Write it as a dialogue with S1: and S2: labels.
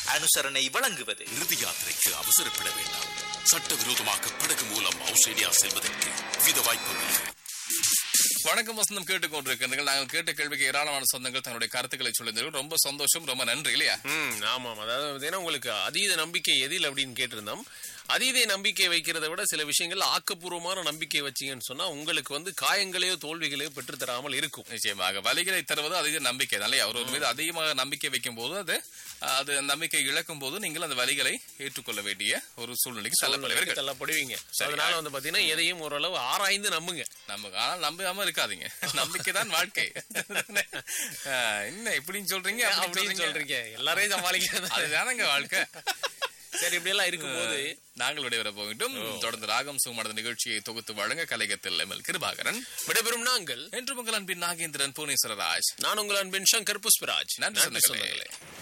S1: அனுசரணை வழங்குவது
S2: இறுதி யாத்திரைக்கு அவசரப்பட வேண்டாம் சட்டவிரோதமாக படகு மூலம் ஆஸ்திரேலியா செல்வதற்கு வித வாய்ப்புகள்
S3: வணக்கம் வசந்தம் கேட்டுக்கொண்டிருக்கிறீர்கள் நாங்கள் கேட்ட கேள்விக்கு ஏராளமான சொந்தங்கள் தங்களுடைய கருத்துக்களை சொல்லியிருந்தீர்கள் ரொம்ப சந்தோஷம் ரொம்ப நன்றி இல்லையா
S4: ம் ஆமாம் அதாவது பார்த்தீங்கன்னா உங்களுக்கு அதீத நம்பிக்கை எதில் அப்படின்னு கேட்டிருந்தோம் அதீத நம்பிக்கை வைக்கிறத விட சில விஷயங்கள் ஆக்கப்பூர்வமான நம்பிக்கை வச்சீங்கன்னு சொன்னா உங்களுக்கு வந்து காயங்களையோ தோல்விகளையோ பெற்று தராமல் இருக்கும்
S3: நிச்சயமாக வலிகளை தருவது அதிக நம்பிக்கை தான் இல்லையா அவர் மீது அதிகமாக நம்பிக்கை வைக்கும் போது அது அது நம்பிக்கை இழக்கும் போது நீங்கள் அந்த வலிகளை ஏற்றுக்கொள்ள வேண்டிய ஒரு சூழ்நிலைக்கு தள்ளப்படுவீர்கள்
S4: தள்ளப்படுவீங்க அதனால வந்து பாத்தீங்கன்னா எதையும் ஓரளவு ஆராய்ந்து நம்புங்க
S3: நம்ம ஆனால் நம்பாம இருக்காதீங்க நம்பிக்கை தான் வாழ்க்கை ஆஹ், என்ன இப்படின்னு சொல்றீங்க அப்படி
S4: அப்படின்னு
S3: சொல்றீங்க
S4: சொல்றீங்க எல்லாரையும் சமாளிக்கிறது
S3: அதுதானங்க வாழ்க்கை
S4: சரி இப்படி எல்லாம் இருக்கும்போது
S3: நாங்கள் விடைபெற போகிட்டும் தொடர்ந்து ராகம் சுமட நிகழ்ச்சியை தொகுத்து வழங்க கலையகத்தில் எம்எல் கிருபாகரன்
S4: விடைபெறும் நாங்கள்
S3: என்று உங்கள் அன்பின் நாகேந்திரன் புவனேஸ்வரராஜ்
S4: நான் உங்கள் அன்பின் சங்கர் புஷ்பராஜ்
S3: நன்றி சொந்தங்களே